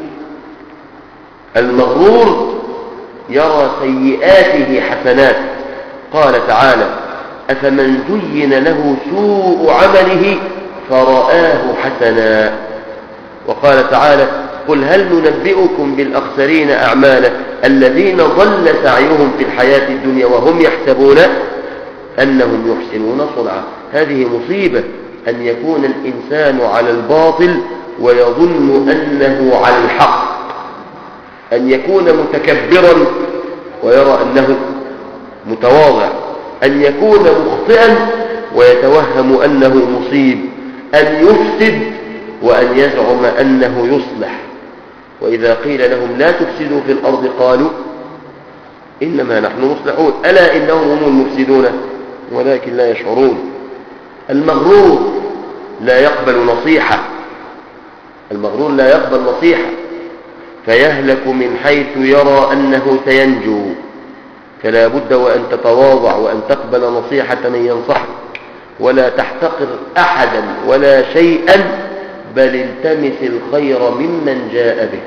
المغرور يرى سيئاته حسنات قال تعالى أفمن زين له سوء عمله فرآه حسنا وقال تعالى قل هل ننبئكم بالأخسرين أعمالا الذين ضل سعيهم في الحياة الدنيا وهم يحسبون أنهم يحسنون صنعا هذه مصيبة أن يكون الإنسان على الباطل ويظن أنه على الحق أن يكون متكبرا ويرى أنه متواضع أن يكون مخطئا ويتوهم أنه مصيب أن يفسد وأن يزعم أنه يصلح وإذا قيل لهم لا تفسدوا في الأرض قالوا إنما نحن مصلحون ألا إنهم هم المفسدون ولكن لا يشعرون المغرور لا يقبل نصيحة المغرور لا يقبل نصيحة فيهلك من حيث يرى أنه سينجو فلا بد وأن تتواضع وأن تقبل نصيحة من ينصحك ولا تحتقر أحدا ولا شيئا بل التمس الخير ممن جاء به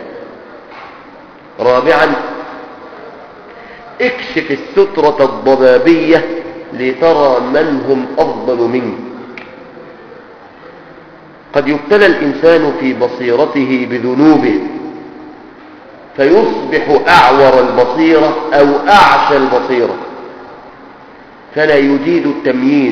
رابعا اكشف السترة الضبابية لترى من هم أفضل منك قد يبتلى الإنسان في بصيرته بذنوبه فيصبح أعور البصيرة أو أعشى البصيرة فلا يجيد التمييز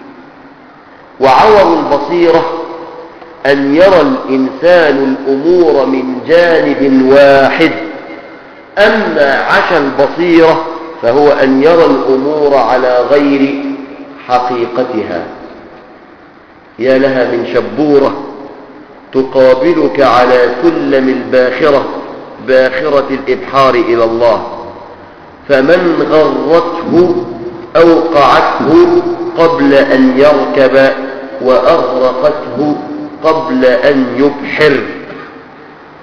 وعور البصيرة أن يرى الإنسان الأمور من جانب واحد أما عشى البصيرة فهو أن يرى الأمور على غير حقيقتها يا لها من شبورة تقابلك على سلم الباخرة باخرة الإبحار إلى الله فمن غرته أوقعته قبل أن يركب وأغرقته قبل أن يبحر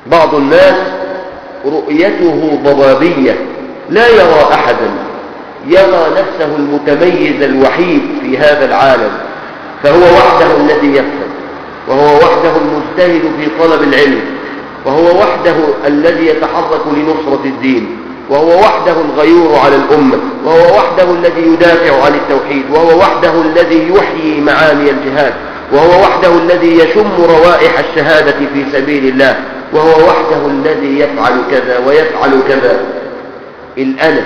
بعض الناس رؤيته ضبابية لا يرى أحدا يرى نفسه المتميز الوحيد في هذا العالم فهو وحده الذي يفهم وهو وحده المجتهد في طلب العلم وهو وحده الذي يتحرك لنصرة الدين وهو وحده الغيور على الأمة وهو وحده الذي يدافع عن التوحيد وهو وحده الذي يحيي معاني الجهاد وهو وحده الذي يشم روائح الشهادة في سبيل الله وهو وحده الذي يفعل كذا ويفعل كذا الأنا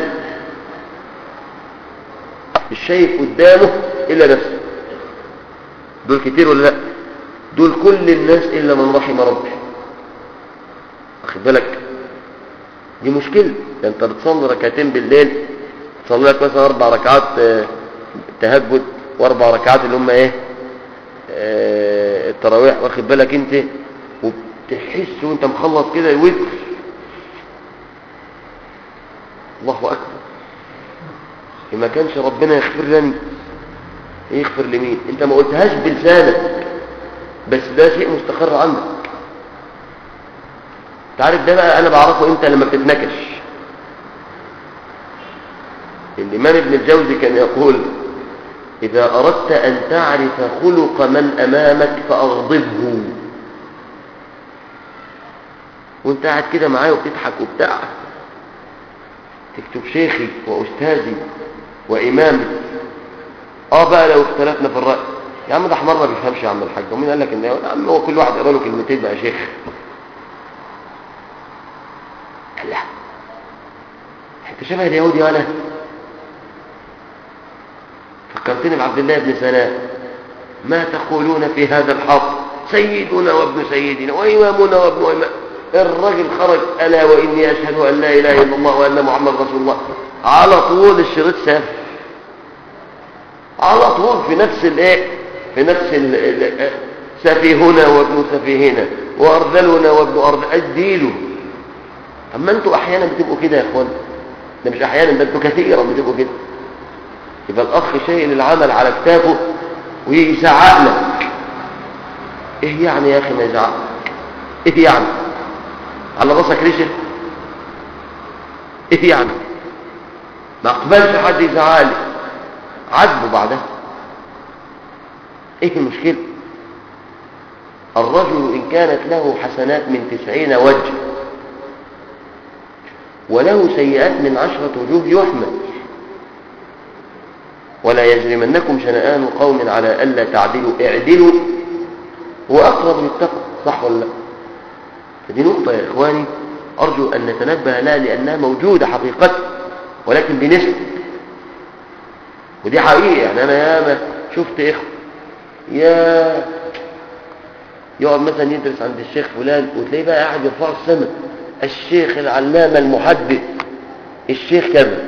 مش شايف قدامه إلا نفسه دول كتير ولا لا دول كل الناس إلا من رحم ربي واخد بالك دي مشكلة ده انت بتصلي ركعتين بالليل تصلي لك مثلا اربع ركعات آه، تهجد واربع ركعات اللي هم ايه آه، التراويح واخد بالك انت وبتحس وانت مخلص كده الوتر الله اكبر ما كانش ربنا يغفر لني يغفر لمين انت ما قلتهاش بلسانك بس ده شيء مستقر عندك تعرف ده بقى انا بعرفه امتى لما بتتنكش الامام ابن الجوزي كان يقول اذا اردت ان تعرف خلق من امامك فاغضبه وانت قاعد كده معايا وبتضحك وبتاع تكتب شيخي واستاذي وامامي اه بقى لو اختلفنا في الراي يا عم ده حمار ما بيفهمش يا عم الحاج ومين قال لك ان يا عم هو كل واحد قرا له كلمتين بقى شيخ لا انت شبه اليهودي وانا فكرتني بعبد الله بن سلام ما تقولون في هذا الحق سيدنا وابن سيدنا وإمامنا وابن إمام الرجل خرج ألا وإني أشهد أن لا إله إلا الله وأن محمد رسول الله على طول الشريط ساف على طول في نفس الايه في نفس ال- سفيهنا وابن سفيهنا وأرذلنا وابن أرذل أديله أما أنتوا أحيانا بتبقوا كده يا إخوان ده مش أحيانا ده أنتوا كثيرا بتبقوا كده يبقى الأخ شايل العمل على كتافه ويزعق لك إيه يعني يا أخي ما يزعق إيه يعني على راسك ريشة إيه يعني ما أقبلش حد يزعق لي عاتبه بعدها إيه المشكلة الرجل إن كانت له حسنات من تسعين وجه وله سيئات من عشرة وجوه يحمد ولا يجرمنكم شنآن قوم على ألا تعدلوا اعدلوا هو أقرب للتقوى صح ولا لا فدي نقطة يا إخواني أرجو أن نتنبه لها لأنها موجودة حقيقة ولكن بنسبة ودي حقيقة يعني أنا ياما شفت إخوة يا يقعد مثلا يدرس عند الشيخ فلان وتلاقيه بقى قاعد يرفع السماء الشيخ العلامة المحدث الشيخ كذا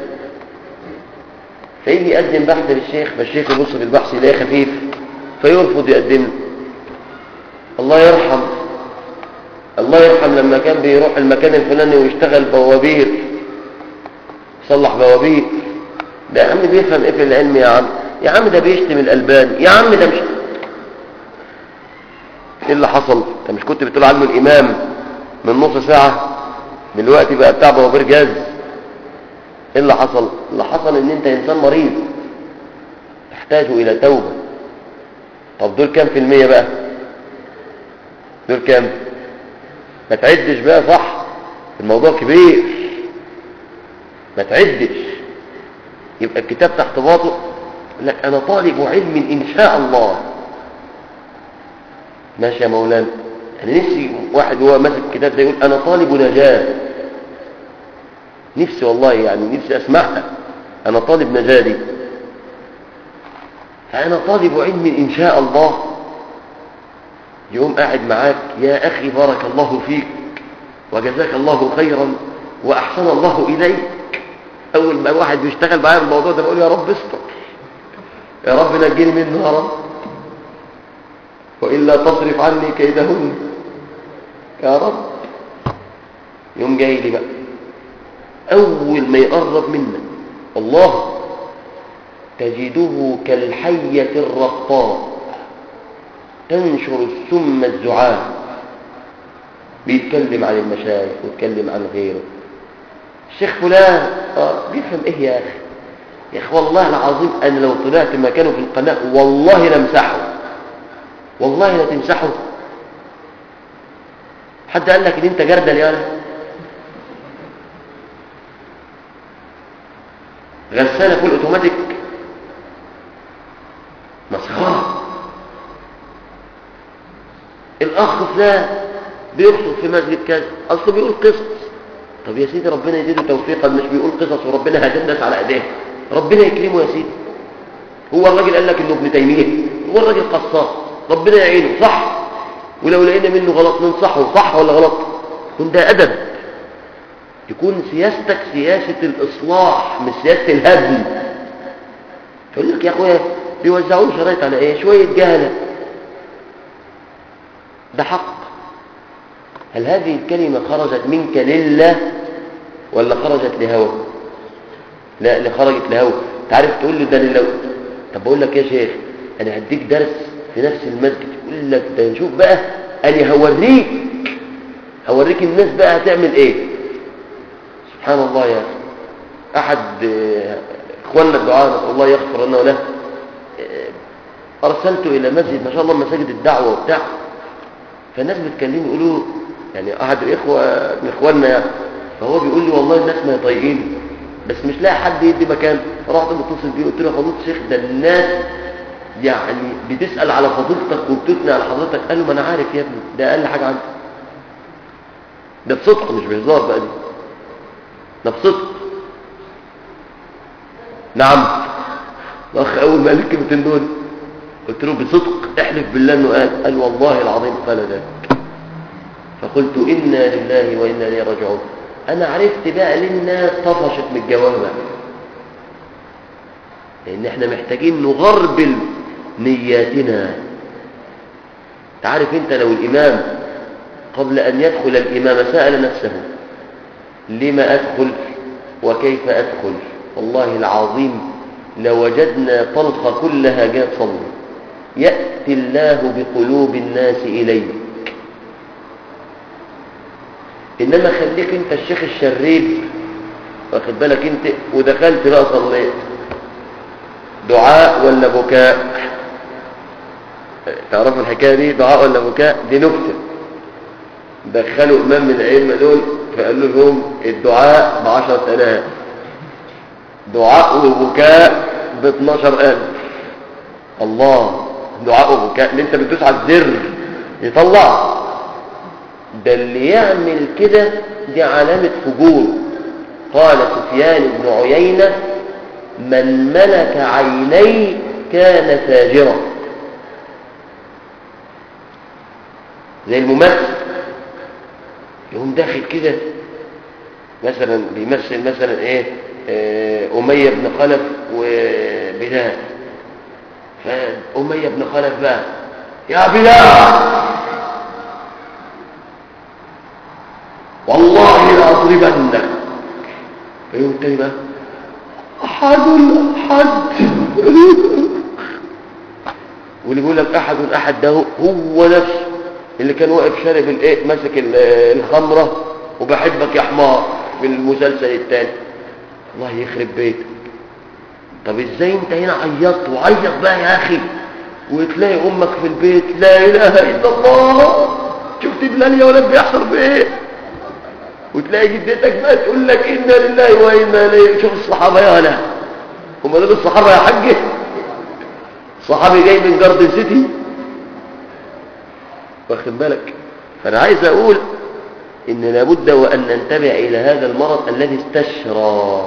فيجي يقدم بحث للشيخ فالشيخ يبص في البحث يلاقيه خفيف فيرفض يقدم له الله يرحم الله يرحم لما كان بيروح المكان الفلاني ويشتغل بوابير يصلح بوابير ده يا عم بيفهم ايه في العلم يا عم يا عم ده بيشتم الألباني يا عم ده مش ايه اللي حصل انت مش كنت بتقول عنه الامام من نص ساعة دلوقتي بقى بتاع بوابير جاز ايه اللي حصل اللي حصل ان انت انسان مريض تحتاج الى توبة طب دول كام في المية بقى دول كام ما تعدش بقى صح الموضوع كبير ما تعدش يبقى الكتاب تحت باطه يقول لك انا طالب علم ان شاء الله ماشي يا مولانا يعني نفسي واحد هو ماسك الكتاب ده يقول انا طالب نجاة نفسي والله يعني نفسي اسمعها انا طالب نجاة دي فانا طالب علم ان شاء الله يقوم قاعد معاك يا اخي بارك الله فيك وجزاك الله خيرا واحسن الله اليك اول ما واحد بيشتغل معايا الموضوع ده بقول يا رب استر يا رب نجيني منه يا رب وإلا تصرف عني كيدهن يا رب يوم جاي لي بقى أول ما يقرب منك الله تجده كالحية الرقطاء تنشر السم الزعاف بيتكلم عن المشايخ ويتكلم عن غيره الشيخ فلان اه بيفهم ايه يا اخي يا اخي والله العظيم انا لو طلعت مكانه في القناه والله لامسحه والله لا تمسحه حد قال لك ان انت جردل يا ولد غسالة فول اوتوماتيك مسخرة الاخ فلان بيخطب في مسجد كذا اصله بيقول قصص طب يا سيدي ربنا يزيده توفيقا مش بيقول قصص وربنا هدى الناس على ايديه ربنا يكرمه يا سيدي هو الراجل قال لك انه ابن تيميه هو الراجل قصاص ربنا يعينه صح ولو لقينا منه غلط ننصحه صح ولا غلط يكون ده ادب يكون سياستك سياسه الاصلاح مش سياسه الهدم يقول لك يا اخويا بيوزعوا له شرايط على ايه شويه جهله ده حق هل هذه الكلمة خرجت منك لله ولا خرجت لهوى لا اللي خرجت لهوى تعرف تقول لي ده لله طب بقول لك يا شيخ انا هديك درس في نفس المسجد يقول لك ده نشوف بقى انا هوريك هوريك الناس بقى هتعمل ايه سبحان الله يا اخي احد اخواننا الدعاء نسال الله يغفر لنا وله ارسلته الى مسجد ما شاء الله مساجد الدعوه وبتاع فالناس بتكلمني يقولوا يعني احد الاخوه من اخواننا يعني فهو بيقول لي والله الناس ما طايقيني بس مش لاقي حد يدي مكان رحت متصل بيه قلت له يا فضيله الشيخ ده الناس يعني بتسال على فضيلتك وبتثني على حضرتك قال له ما انا عارف يا ابني ده اقل حاجه عندي ده بصدق مش بهزار بقى دي ده بصدق نعم الاخ اول ما قال الكلمتين دول قلت له بصدق احلف بالله انه قال قال والله العظيم قال ذلك فقلت إنا لله وإنا إليه راجعون أنا عرفت بقى ليه الناس طفشت من الجوامع لأن احنا محتاجين نغربل نياتنا تعرف انت لو الإمام قبل أن يدخل الإمام سأل نفسه لما أدخل وكيف أدخل والله العظيم لوجدنا طلقة كلها جاء صلي يأتي الله بقلوب الناس إليه إنما خليك أنت الشيخ الشريب واخد بالك أنت ودخلت بقى صليت دعاء ولا بكاء تعرفوا الحكاية دي دعاء ولا بكاء دي نكتة دخلوا إمام من العلم دول فقالوا لهم الدعاء بعشرة آلاف دعاء وبكاء باثناشر ألف الله دعاء وبكاء اللي انت بتدوس على الزر يطلع ده اللي يعمل كده دي علامة فجور قال سفيان بن عيينة من ملك عيني كان فاجرا زي الممثل يقوم داخل كده مثلا بيمثل مثلا ايه آه أمية بن خلف وبلال فأمية بن خلف بقى يا بلال والله لأضربنك فيقول التاني بقى أحد أحد واللي بيقول لك أحد أحد ده هو نفسه اللي كان واقف شارب الايه ماسك الخمرة وبحبك يا حمار في المسلسل التاني الله يخرب بيتك طب ازاي انت هنا عيطت وعيط بقى يا اخي وتلاقي امك في البيت لا اله الا الله شفت بلال يا ولد بيحصل بايه وتلاقي جدتك بقى تقول لك انا لله وانا اليه شوف الصحابه يا هلا هم دول الصحابه يا حاج صحابي جاي من جاردن سيتي واخد بالك فانا عايز اقول ان لابد وان ننتبه الى هذا المرض الذي استشرى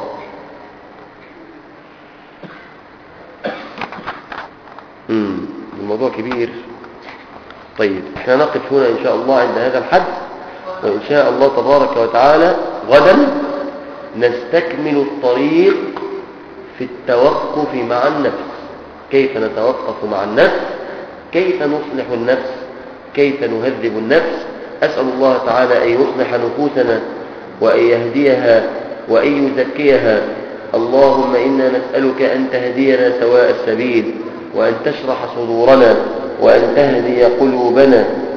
امم الموضوع كبير طيب احنا نقف هنا ان شاء الله عند هذا الحد وان شاء الله تبارك وتعالى غدا نستكمل الطريق في التوقف مع النفس كيف نتوقف مع النفس كيف نصلح النفس كيف نهذب النفس أسأل الله تعالى أن يصلح نفوسنا وأن يهديها وأن يزكيها اللهم إنا نسألك أن تهدينا سواء السبيل وأن تشرح صدورنا وأن تهدي قلوبنا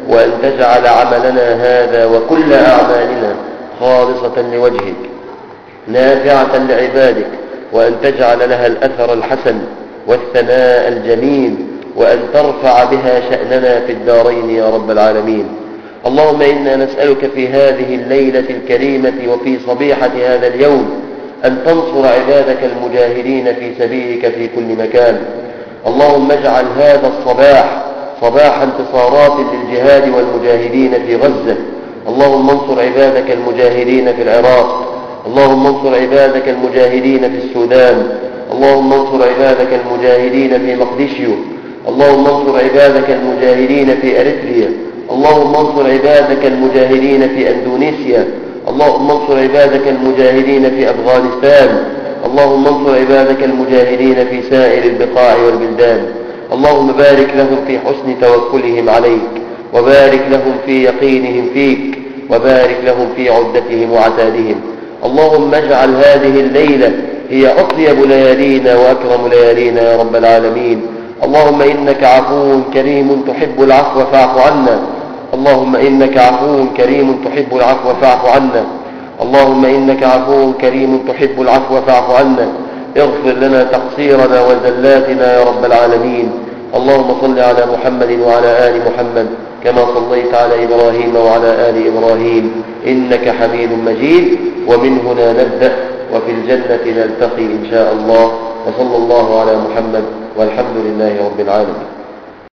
وأن تجعل عملنا هذا وكل أعمالنا خالصة لوجهك نافعة لعبادك وأن تجعل لها الأثر الحسن والثناء الجميل وأن ترفع بها شأننا في الدارين يا رب العالمين اللهم إنا نسألك في هذه الليلة الكريمة وفي صبيحة هذا اليوم أن تنصر عبادك المجاهدين في سبيلك في كل مكان اللهم اجعل هذا الصباح صباح انتصارات للجهاد والمجاهدين في غزة اللهم انصر عبادك المجاهدين في العراق اللهم انصر عبادك المجاهدين في السودان اللهم انصر عبادك المجاهدين في مقدشيو اللهم انصر عبادك المجاهدين في أريتريا اللهم انصر عبادك المجاهدين في أندونيسيا اللهم انصر عبادك المجاهدين في أفغانستان اللهم انصر عبادك المجاهدين في سائر البقاع والبلدان اللهم بارك لهم في حسن توكلهم عليك وبارك لهم في يقينهم فيك وبارك لهم في عدتهم وعتادهم اللهم اجعل هذه الليلة هي أطيب ليالينا وأكرم ليالينا يا رب العالمين اللهم إنك عفو كريم تحب العفو فاعف عنا اللهم إنك عفو كريم تحب العفو فاعف عنا اللهم إنك عفو كريم تحب العفو فاعف عنا اغفر لنا تقصيرنا وزلاتنا يا رب العالمين اللهم صل على محمد وعلى آل محمد كما صليت على إبراهيم وعلى آل إبراهيم إنك حميد مجيد ومن هنا نبدأ وفي الجنة نلتقي إن شاء الله وصلى الله على محمد والحمد لله رب العالمين